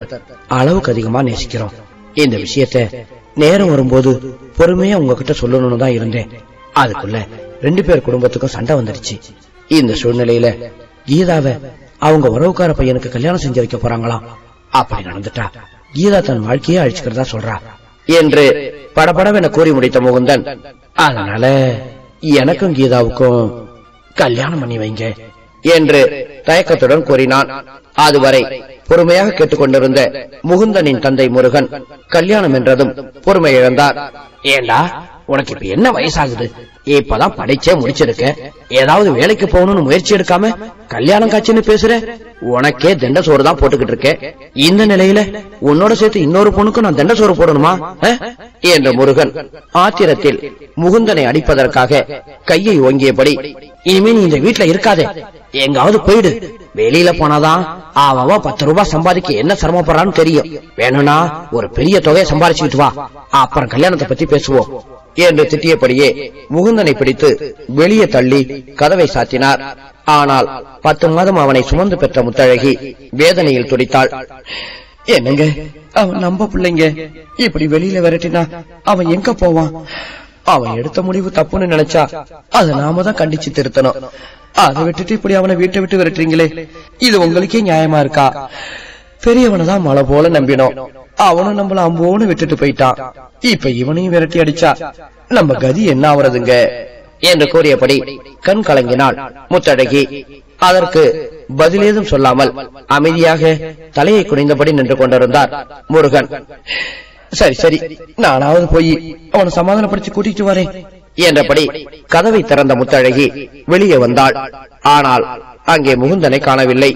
அளவுக்கு அதிகமா நேசிக்கிறோம் இந்த விஷயத்த நேரம் வரும்போது பொறுமையா உங்ககிட்ட சொல்லணும்னு தான் இருந்தேன் அதுக்குள்ள ரெண்டு பேர் குடும்பத்துக்கும் சண்டை வந்துடுச்சு இந்த சூழ்நிலையில கீதாவை அவங்க உறவுக்கார பையனுக்கு கல்யாணம் செஞ்சு வைக்க போறாங்களாம் அப்படி நடந்துட்டா கீதா தன் வாழ்க்கையே அழிச்சுக்கிறதா சொல்றா என்று படபடவென கூறி முடித்த முகுந்தன் அதனால எனக்கும் கீதாவுக்கும் கல்யாணம் பண்ணி வைங்க என்று தயக்கத்துடன் கூறினான் அதுவரை பொறுமையாக கேட்டுக்கொண்டிருந்த முகுந்தனின் தந்தை முருகன் கல்யாணம் என்றதும் பொறுமை இழந்தார் ஏண்டா உனக்கு இப்ப என்ன வயசாகுது இப்பதான் படிச்சே முடிச்சிருக்க ஏதாவது வேலைக்கு போகணும்னு முயற்சி எடுக்காம கல்யாணம் காட்சின்னு பேசுற உனக்கே தண்ட சோறு தான் போட்டுக்கிட்டு இருக்க இந்த நிலையில உன்னோட சேர்த்து இன்னொரு பொண்ணுக்கும் நான் தண்ட சோறு போடணுமா அஹ்? என்ற முருகன் ஆத்திரத்தில் முகுந்தனை அடிப்பதற்காக கையை ஓங்கியபடி இனிமே நீ இந்த வீட்டுல இருக்காதே எங்காவது போயிடு வெளியில போனாதான் அவன் பத்து ரூபாய் சம்பாதிக்க என்ன சிரமப்படுறான்னு தெரியும் வேணும்னா ஒரு பெரிய தொகையை சம்பாதிச்சுக்கிட்டு வா அப்புறம் கல்யாணத்தை பத்தி பேசுவோம் என்று திட்டியபடியே முகுந்தனை பிடித்து வெளியே தள்ளி கதவை சாத்தினார் ஆனால் பத்து மாதம் அவனை சுமந்து பெற்ற முத்தழகி வேதனையில் துடித்தாள் என்னங்க அவன் நம்ப பிள்ளைங்க இப்படி வெளியில விரட்டினா அவன் எங்க போவான் அவன் எடுத்த முடிவு தப்புன்னு நினைச்சா அதை நாம தான் கண்டிச்சு திருத்தணும் அதை விட்டுட்டு இப்படி அவனை வீட்டை விட்டு விரட்டுறீங்களே இது உங்களுக்கே நியாயமா இருக்கா பெரியவனை தான் மழை போல நம்பினோம் அவனும் நம்மள அம்போன்னு விட்டுட்டு போயிட்டான் இப்ப இவனையும் விரட்டி அடிச்சா நம்ம கதி என்ன ஆவறதுங்க என்று கூறியபடி கண் கலங்கினாள் முத்தழகி அதற்கு பதிலேதும் சொல்லாமல் அமைதியாக தலையை குனிந்தபடி நின்று கொண்டிருந்தார் முருகன் சரி சரி நானாவது போய் அவனை சமாதானப்படுத்தி கூட்டிட்டு வரேன் என்றபடி கதவை திறந்த முத்தழகி வெளியே வந்தாள் ஆனால் அங்கே முகுந்தனை காணவில்லை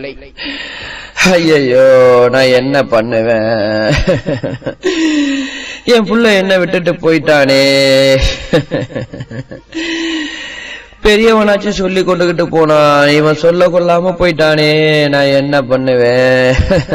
ஐயோ நான் என்ன பண்ணுவேன் என் புள்ள என்ன விட்டுட்டு போயிட்டானே பெரியவனாச்சும் சொல்லி கொண்டுகிட்டு போனான் இவன் சொல்ல கொள்ளாம போயிட்டானே நான் என்ன பண்ணுவேன்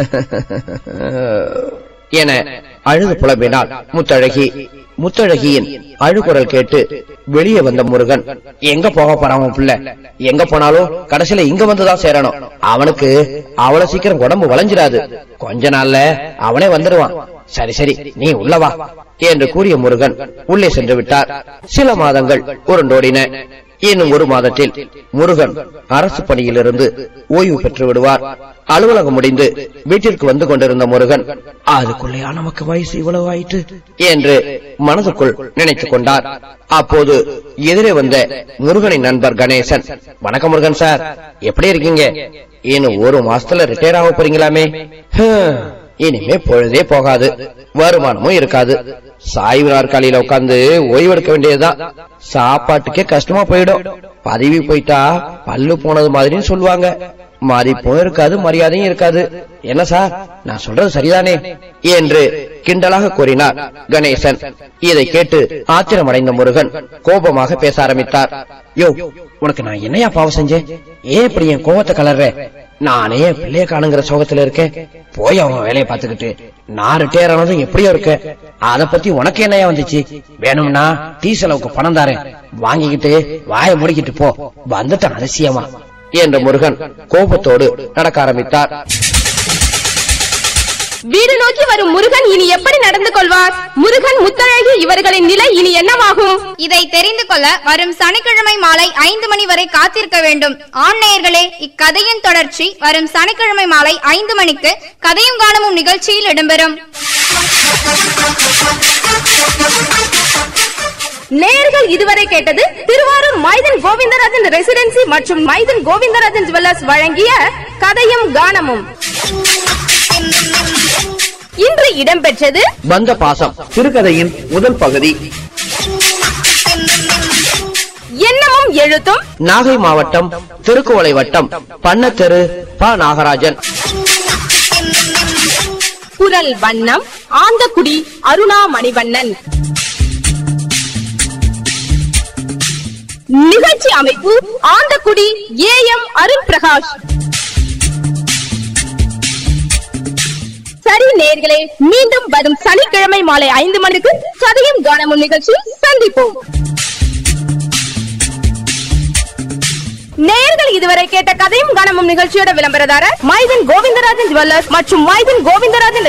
என அழுது புலம்பினாள் முத்தழகி முத்தழகியின் அழுகுரல் கேட்டு வெளியே வந்த முருகன் எங்க போக போறான் உன் புள்ள எங்க போனாலும் கடைசியில இங்க வந்துதான் சேரணும் அவனுக்கு அவ்வளவு சீக்கிரம் உடம்பு வளைஞ்சிராது கொஞ்ச நாள்ல அவனே வந்துடுவான் சரி சரி நீ உள்ளவா என்று கூறிய முருகன் உள்ளே சென்று விட்டார் சில மாதங்கள் உருண்டோடின இன்னும் ஒரு மாதத்தில் முருகன் அரசு பணியிலிருந்து ஓய்வு பெற்று விடுவார் அலுவலகம் முடிந்து வீட்டிற்கு வந்து கொண்டிருந்த முருகன் அதுக்குள்ளேயா நமக்கு வயசு இவ்வளவு ஆயிட்டு என்று மனதுக்குள் நினைத்துக் கொண்டார் அப்போது எதிரே வந்த முருகனின் நண்பர் கணேசன் வணக்கம் முருகன் சார் எப்படி இருக்கீங்க இன்னும் ஒரு மாசத்துல ரிட்டையர் ஆக போறீங்களாமே ஹம், இனிமே பொழுதே போகாது வருமானமும் இருக்காது சாய்வு நாற்காலியில உட்கார்ந்து ஓய்வெடுக்க வேண்டியதுதான் சாப்பாட்டுக்கே கஷ்டமா போயிடும் பதவி போயிட்டா பல்லு போனது மாதிரின்னு சொல்லுவாங்க மதிப்பும் இருக்காது மரியாதையும் இருக்காது என்ன சார் நான் சொல்றது சரிதானே என்று கிண்டலாக கூறினார் கணேசன் இதை கேட்டு ஆத்திரமடைந்த முருகன் கோபமாக பேச ஆரம்பித்தார் யோ உனக்கு நான் என்னையா பாவம் செஞ்சேன் ஏன் இப்படி என் கோபத்தை கலர்ற நானே என் பிள்ளைய காணுங்கிற சோகத்துல இருக்கேன் போய் அவங்க வேலையை பார்த்துக்கிட்டு நான் ரிட்டையர் ஆனதும் எப்படியோ இருக்க அத பத்தி உனக்கு என்னையா வந்துச்சு வேணும்னா டீ செலவுக்கு பணம் தாரேன் வாங்கிக்கிட்டு வாயை முடிக்கிட்டு போ வந்துட்டான் அதிசயமா என்ற முருகன் கோபத்தோடு நடக்க ஆரம்பித்தார் வீடு நோக்கி வரும் முருகன் இனி எப்படி நடந்து கொள்வார் முருகன் முத்தழகி இவர்களின் நிலை இனி என்னவாகும் இதை தெரிந்து கொள்ள வரும் சனிக்கிழமை மாலை ஐந்து மணி வரை காத்திருக்க வேண்டும் ஆண் நேயர்களே இக்கதையின் தொடர்ச்சி வரும் சனிக்கிழமை மாலை ஐந்து மணிக்கு கதையும் காணமும் நிகழ்ச்சியில் இடம்பெறும் நேயர்கள் இதுவரை கேட்டது திருவாரூர் மைதன் கோவிந்தராஜன் ரெசிடென்சி மற்றும் மைதன் கோவிந்தராஜன் ஜுவல்லர்ஸ் வழங்கிய கதையும் கானமும் இன்று இடம்பெற்றது பந்த பாசம் சிறுகதையின் முதல் பகுதி எண்ணமும் எழுத்தும் நாகை மாவட்டம் திருக்குவளை வட்டம் பண்ணத்தெரு ப நாகராஜன் குரல் வண்ணம் ஆந்தக்குடி அருணா மணிவண்ணன் நிகழ்ச்சி அமைப்பு ஆந்தக்குடி ஏ எம் அருண் பிரகாஷ் சரி நேர்களே மீண்டும் வரும் சனிக்கிழமை மாலை ஐந்து மணிக்கு கதையும் கானமும் நிகழ்ச்சியில் சந்திப்போம் நேயர்கள் இதுவரை கேட்ட கதையும் கானமும் நிகழ்ச்சியோட விளம்பரதாரர் மைதன் கோவிந்தராஜன் ஜுவல்லர்ஸ் மற்றும் மைதன் கோவிந்தராஜன்